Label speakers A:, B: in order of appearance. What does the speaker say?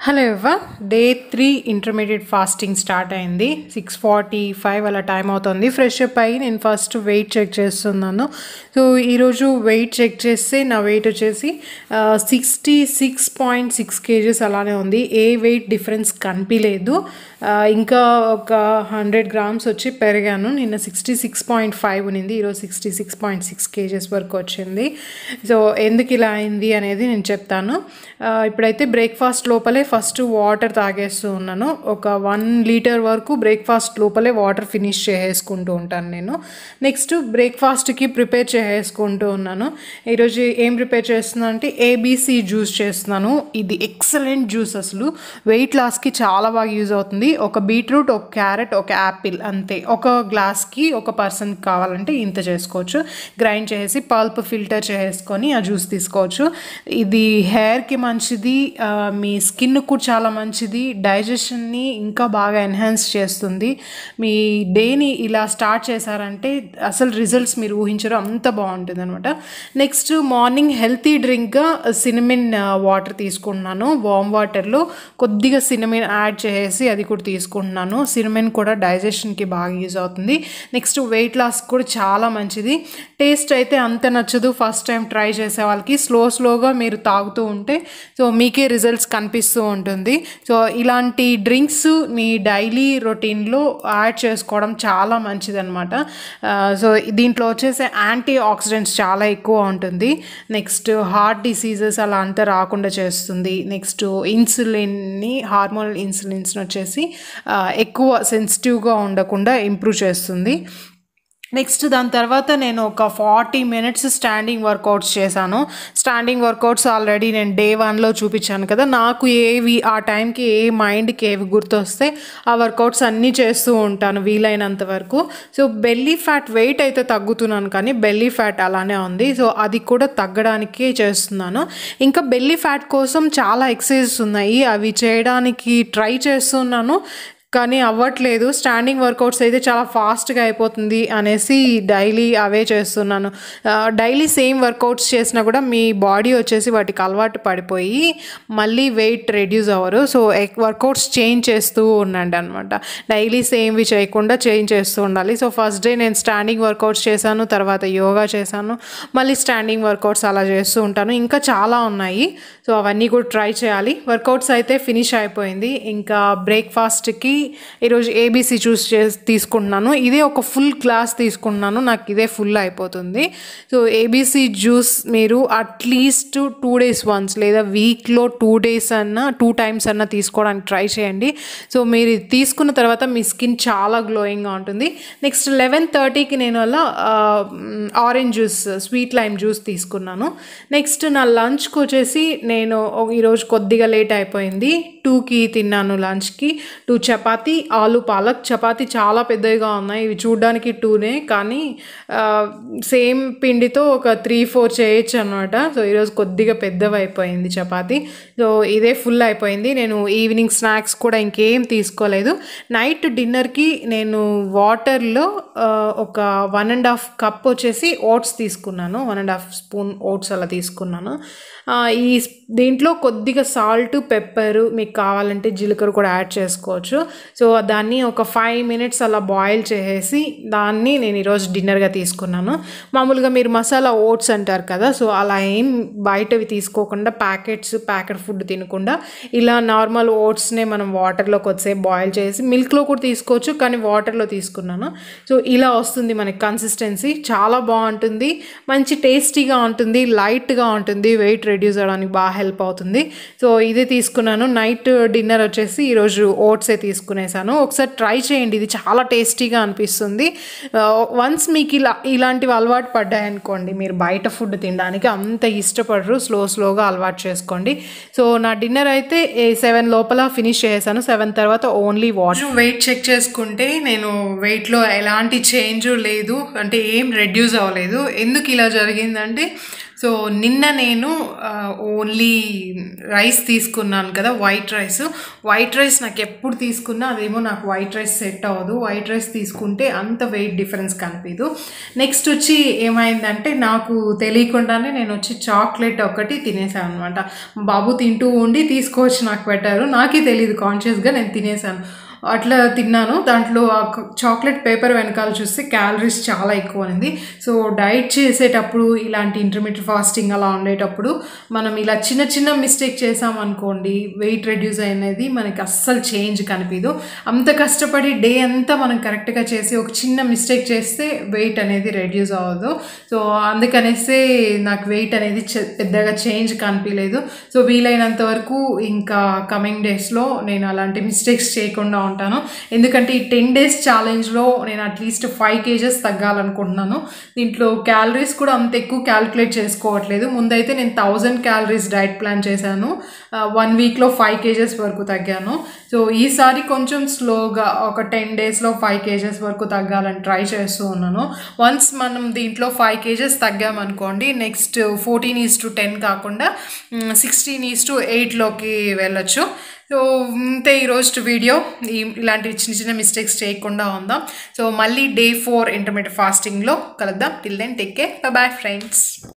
A: hello ఎవ్వ day three intermediate fasting start అయింది six forty five అలా టైం అవుతుంది ఫ్రెష్ అప్ అయ్యి నేను ఫస్ట్ వెయిట్ చెక్ చేస్తున్నాను సో ఈరోజు వెయిట్ చెక్ చేస్తే నా వెయిట్ వచ్చేసి sixty six point six kgs అలానే ఉంది ఏ వెయిట్ డిఫరెన్స్ కనిపించలేదు ఆ, ఇంకా ఒక హండ్రెడ్ గ్రామ్స్ వచ్చి పెరిగాను నిన్న సిక్స్టీ సిక్స్ పాయింట్ ఫైవ్ ఉన్నింది ఈరోజు sixty six point six kgs వరకు వచ్చింది సో ఎందుకు ఇలా అయింది అనేది నేను చెప్తాను ఆ, ఇప్పుడైతే బ్రేక్ఫాస్ట్ లోపలే ఫస్ట్ వాటర్ తాగేస్తూ ఉన్నాను ఒక వన్ లీటర్ వరకు బ్రేక్ఫాస్ట్ లోపలే వాటర్ ఫినిష్ చేసేసుకుంటూ ఉంటాను నేను నెక్స్ట్ బ్రేక్ఫాస్ట్కి ప్రిపేర్ చేసేసుకుంటూ ఉన్నాను ఈరోజు ఏం ప్రిపేర్ చేస్తున్నాను అంటే ఏబీసీ జ్యూస్ చేస్తున్నాను ఇది ఎక్సలెంట్ జ్యూస్ అసలు వెయిట్ లాస్కి చాలా బాగా యూజ్ అవుతుంది ఒక బీట్రూట్ ఒక క్యారెట్ ఒక యాపిల్ అంతే ఒక గ్లాస్కి ఒక పర్సన్కి కావాలంటే ఇంత చేసుకోవచ్చు గ్రైండ్ చేసి పల్ప్ ఫిల్టర్ చేసుకొని ఆ జ్యూస్ తీసుకోవచ్చు ఇది హెయిర్కి మంచిది ఆ, మీ స్కిన్ కూడా చాలా మంచిది డైజెషన్ని ఇంకా బాగా ఎన్హాన్స్ చేస్తుంది మీ డేని ఇలా స్టార్ట్ చేశారంటే అసలు రిజల్ట్స్ మీరు ఊహించరు అంత బాగుంటుంది అనమాట నెక్స్ట్ మార్నింగ్ హెల్తీ డ్రింక్గా సినిమిన్ వాటర్ తీసుకుంటున్నాను వామ్ వాటర్లో కొద్దిగా సినిమిన్ యాడ్ చేసి అది కూడా తీసుకుంటున్నాను సినిమిన్ కూడా డైజెషన్కి బాగా యూజ్ అవుతుంది నెక్స్ట్ వెయిట్ లాస్ కూడా చాలా మంచిది టేస్ట్ అయితే అంత నచ్చదు ఫస్ట్ టైం ట్రై చేసే వాళ్ళకి స్లో స్లోగా మీరు తాగుతూ ఉంటే సో మీకే రిజల్ట్స్ కనిపిస్తూ ఉంటుంది సో ఇలాంటి డ్రింక్స్ మీ డైలీ రొటీన్లో యాడ్ చేసుకోవడం చాలా మంచిది అనమాట సో దీంట్లో వచ్చేసి యాంటీ ఆక్సిడెంట్స్ చాలా ఎక్కువ ఉంటుంది నెక్స్ట్ హార్ట్ డిసీజెస్ అలా అంతా రాకుండా చేస్తుంది నెక్స్ట్ ఇన్సులిన్ని హార్మోనల్ ఇన్సులిన్స్ని వచ్చేసి ఆ, ఎక్కువ సెన్సిటివ్గా ఉండకుండా ఇంప్రూవ్ చేస్తుంది నెక్స్ట్ దాని తర్వాత నేను ఒక ఫార్టీ మినిట్స్ స్టాండింగ్ వర్కౌట్స్ చేశాను స్టాండింగ్ వర్కౌట్స్ ఆల్రెడీ నేను డే వన్లో చూపించాను కదా నాకు ఏవి ఆ టైంకి ఏ మైండ్కి ఏవి గుర్తొస్తే ఆ వర్కౌట్స్ అన్నీ చేస్తూ ఉంటాను వీలైనంత వరకు సో బెల్లీ ఫ్యాట్ వెయిట్ అయితే తగ్గుతున్నాను కానీ బెల్లీ ఫ్యాట్ అలానే ఉంది సో అది కూడా తగ్గడానికి చేస్తున్నాను ఇంకా బెల్లీ ఫ్యాట్ కోసం చాలా ఎక్సర్సైజెస్ ఉన్నాయి అవి చేయడానికి ట్రై చేస్తున్నాను కానీ అవ్వట్లేదు స్టాండింగ్ వర్కౌట్స్ అయితే చాలా ఫాస్ట్గా అయిపోతుంది అనేసి డైలీ అవే చేస్తున్నాను డైలీ సేమ్ వర్కౌట్స్ చేసినా కూడా మీ బాడీ వచ్చేసి వాటికి అలవాటు పడిపోయి మళ్ళీ వెయిట్ రెడ్యూస్ అవ్వరు సో వర్కౌట్స్ చేంజ్ చేస్తూ ఉండండి అనమాట డైలీ సేమ్వి చేయకుండా చేంజ్ చేస్తూ ఉండాలి సో ఫస్ట్ డే నేను స్టాండింగ్ వర్కౌట్స్ చేశాను తర్వాత యోగా చేశాను మళ్ళీ స్టాండింగ్ వర్కౌట్స్ అలా చేస్తూ ఉంటాను ఇంకా చాలా ఉన్నాయి సో అవన్నీ కూడా ట్రై చేయాలి వర్కౌట్స్ అయితే ఫినిష్ అయిపోయింది ఇంకా బ్రేక్ఫాస్ట్కి ఈరోజు ఏబీసీ చూస్ చేసి తీసుకుంటున్నాను ఇదే ఒక ఫుల్ గ్లాస్ తీసుకుంటున్నాను నాకు ఇదే ఫుల్ అయిపోతుంది సో ఏబీసీ జ్యూస్ మీరు అట్లీస్ట్ టూ డేస్ వన్స్ లేదా వీక్లో టూ డేస్ అన్న టూ టైమ్స్ అన్న తీసుకోవడానికి ట్రై చేయండి సో మీరు ఇది తీసుకున్న తర్వాత మీ స్కిన్ చాలా గ్లోయింగ్గా ఉంటుంది నెక్స్ట్ లెవెన్ థర్టీకి నేను అలా orange juice sweet lime juice తీసుకున్నాను నెక్స్ట్ నా లంచ్కి వచ్చేసి నేను ఒక- ఈరోజు కొద్దిగా లేట్ అయిపోయింది టూకి తిన్నాను లంచ్కి టూ చపాతీ ఆలు పాలక్ చపాతీ చాలా పెద్దగా ఉన్నాయి ఇవి చూడడానికి టూనే కానీ సేమ్ పిండితో ఒక త్రీ ఫోర్ చేయొచ్చు అనమాట సో ఈరోజు కొద్దిగా పెద్దవి అయిపోయింది చపాతీ సో ఇదే ఫుల్ అయిపోయింది నేను ఈవినింగ్ స్నాక్స్ కూడా ఇంకేం తీసుకోలేదు నైట్ డిన్నర్కి నేను వాటర్లో ఒక వన్ అండ్ హాఫ్ కప్ వచ్చేసి ఓట్స్ తీసుకున్నాను one and half spoon oats అలా తీసుకున్నాను ఆ, ఈ స్- దీంట్లో కొద్దిగా సాల్ట్ పెప్పర్ మీకు కావాలంటే జీలకర్ర కూడా యాడ్ చేసుకోవచ్చు సో దాన్ని ఒక ఫైవ్ మినిట్స్ అలా బాయిల్ చేసేసి దాన్ని నేను ఈరోజు డిన్నర్గా తీసుకున్నాను మామూలుగా మీరు మసాలా ఓట్స్ అంటారు కదా సో అలా ఏం బయటవి తీసుకోకుండా ప్యాకెట్స్ ప్యాకెట్ ఫుడ్ తినకుండా ఇలా నార్మల్ ఓట్స్నే మనం వాటర్లో కొద్దిసేపు బాయిల్ చేసి మిల్క్లో కూడా తీసుకోవచ్చు కానీ వాటర్లో తీసుకున్నాను సో ఇలా వస్తుంది మనకి కన్సిస్టెన్సీ చాలా బాగుంటుంది మంచి టేస్టీగా ఉంటుంది లైట్గా ఉంటుంది వెయిట్ రెడ్యూస్ అవ్వడానికి బాగా హెల్ప్ అవుతుంది సో ఇది తీసుకున్నాను నైట్ డిన్నర్ వచ్చేసి ఈరోజు ఓట్సే తీసుకునేసాను ఒకసారి ట్రై చేయండి ఇది చాలా టేస్టీగా అనిపిస్తుంది వన్స్ మీకు ఇలా ఇలాంటివి అలవాటు పడ్డాయనుకోండి మీరు బయట ఫుడ్ తినడానికి అంత ఇష్టపడరు స్లో స్లోగా అలవాటు చేసుకోండి సో నా డిన్నర్ అయితే సెవెన్ లోపల ఫినిష్ చేశాను సెవెన్ తర్వాత ఓన్లీ వాటర్ వెయిట్ చెక్ చేసుకుంటే నేను వెయిట్లో ఎలాంటి చేంజ్ లేదు అంటే ఏం రెడ్యూస్ అవ్వలేదు ఎందుకు ఇలా జరిగిందంటే సో నిన్న నేను ఓన్లీ రైస్ తీసుకున్నాను కదా వైట్ రైస్ వైట్ రైస్ నాకు ఎప్పుడు తీసుకున్నా అదేమో నాకు వైట్ రైస్ సెట్ అవ్వదు వైట్ రైస్ తీసుకుంటే అంత వెయిట్ డిఫరెన్స్ కనిపించదు నెక్స్ట్ వచ్చి ఏమైందంటే నాకు తెలియకుండానే నేను వచ్చి చాక్లెట్ ఒకటి తినేసాను అనమాట బాబు తింటూ ఉండి తీసుకొచ్చి నాకు పెట్టారు నాకే తెలియదు కాన్షియస్గా నేను తినేసాను అట్లా తిన్నాను దాంట్లో ఆ చాక్లెట్ పేపర్ వెనకాల చూస్తే క్యాలరీస్ చాలా ఎక్కువ ఉంది సో డైట్ చేసేటప్పుడు ఇలాంటి ఇంటర్మీడియట్ ఫాస్టింగ్ అలా ఉండేటప్పుడు మనం ఇలా చిన్న చిన్న మిస్టేక్ చేసామనుకోండి వెయిట్ రెడ్యూస్ అనేది మనకి అస్సలు చేంజ్ కనిపించదు అంత కష్టపడి డే అంతా మనం కరెక్ట్గా చేసి ఒక చిన్న మిస్టేక్ చేస్తే వెయిట్ అనేది రెడ్యూస్ అవ్వదు సో అందుకనేసే నాకు వెయిట్ అనేది చె- పెద్దగా చేంజ్ కనిపించలేదు సో వీలైనంత వరకు ఇంకా కమింగ్ డేస్లో నేను అలాంటి మిస్టేక్స్ చేయకుండా ఉంటాను ఎందుకంటే ఈ టెన్ డేస్ ఛాలెంజ్లో నేను అట్లీస్ట్ ఫైవ్ కేజెస్ తగ్గాలనుకుంటున్నాను దీంట్లో క్యాలరీస్ కూడా అంత ఎక్కువ క్యాలిక్యులేట్ చేసుకోవట్లేదు ముందైతే నేను థౌజండ్ క్యాలరీస్ డైట్ ప్లాన్ చేశాను వన్ వీక్లో ఫైవ్ కేజెస్ వరకు తగ్గాను సో ఈసారి కొంచెం స్లోగా ఒక టెన్ డేస్లో ఫైవ్ కేజెస్ వరకు తగ్గాలని ట్రై చేస్తూ ఉన్నాను వన్స్ మనం దీంట్లో ఫైవ్ కేజెస్ తగ్గామనుకోండి next fourteen is to ten కాకుండా సిక్స్టీన్ ఈజ్ టు ఎయిట్లోకి వెళ్ళొచ్చు సో ఇంతే ఈరోజు వీడియో ఈ ఇలాంటి చిన్న చిన్న మిస్టేక్స్ చేయకుండా ఉందాం సో మళ్ళీ డే ఫోర్ ఇంటర్మీడియట్ ఫాస్టింగ్లో కలుద్దాం till then take care bye friends